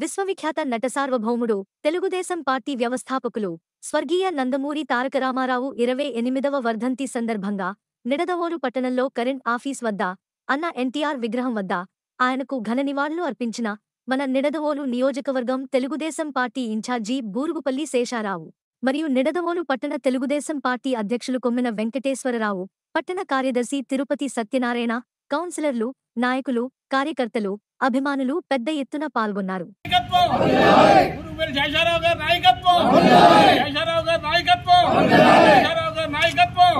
విశ్వవిఖ్యాత నట సార్వభౌముడు తెలుగుదేశం పార్టీ వ్యవస్థాపకులు స్వర్గీయ నందమూరి తారక రామారావు ఇరవై ఎనిమిదవ వర్ధంతి సందర్భంగా నిడదవోలు పట్టణంలో కరెంట్ ఆఫీస్ వద్ద అన్న ఎన్టీఆర్ విగ్రహం వద్ద ఆయనకు ఘన నివాళులు అర్పించిన మన నిడదవోలు నియోజకవర్గం తెలుగుదేశం పార్టీ ఇన్ఛార్జి బూరుగుపల్లి శేషారావు మరియు నిడదవోలు పట్టణ తెలుగుదేశం పార్టీ అధ్యక్షులు కొమ్మిన వెంకటేశ్వరరావు పట్టణ కార్యదర్శి తిరుపతి సత్యనారాయణ కౌన్సిలర్లు నాయకులు కార్యకర్తలు అభిమానులు పెద్ద ఎత్తున పాల్గొన్నారు నాయకత్వం గురువుగారు శేషారావు గారి నాయకత్వం శేషారావు గారి నాయకత్వం శేషారావు గారి నాయకత్వం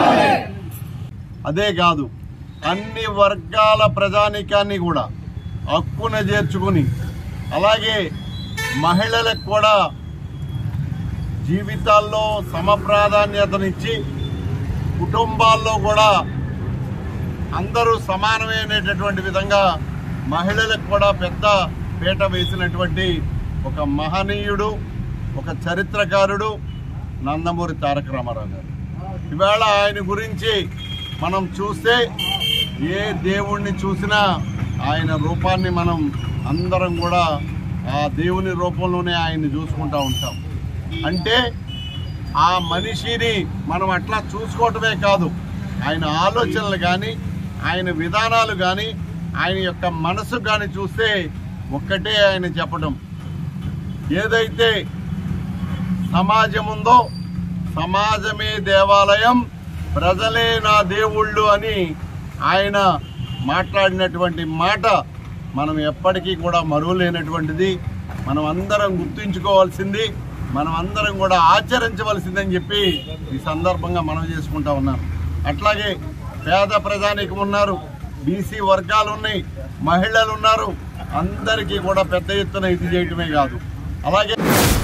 అదే కాదు అన్ని వర్గాల ప్రజానికాన్ని కూడా హక్కున చేర్చుకుని అలాగే మహిళలకు కూడా జీవితాల్లో సమప్రాధాన్యతనిచ్చి కుటుంబాల్లో కూడా అందరూ సమానమైనటువంటి విధంగా మహిళలకు కూడా పెద్ద పీట వేసినటువంటి ఒక మహనీయుడు ఒక చరిత్రకారుడు నందమూరి తారక రామారావు గారు ఇవాళ ఆయన గురించి మనం చూస్తే ఏ దేవుణ్ణి చూసినా ఆయన రూపాన్ని మనం అందరం కూడా ఆ దేవుని రూపంలోనే ఆయన్ని చూసుకుంటా ఉంటాం అంటే ఆ మనిషిని మనం అట్లా చూసుకోవటమే కాదు ఆయన ఆలోచనలు కానీ ఆయన విధానాలు కానీ ఆయన యొక్క మనసు కానీ చూస్తే ఒక్కటే ఆయన చెప్పడం ఏదైతే సమాజం ఉందో సమాజమే దేవాలయం ప్రజలే నా దేవుళ్ళు అని ఆయన మాట్లాడినటువంటి మాట మనం ఎప్పటికీ కూడా మరువలేనటువంటిది మనం అందరం గుర్తుంచుకోవాల్సింది మనం అందరం కూడా ఆచరించవలసిందని చెప్పి ఈ సందర్భంగా మనం చేసుకుంటా ఉన్నాం అట్లాగే పేద ప్రజానికం ఉన్నారు బీసీ వర్గాలు ఉన్నాయి మహిళలు ఉన్నారు అందరికీ కూడా పెద్ద ఎత్తున ఇది చేయటమే కాదు అలాగే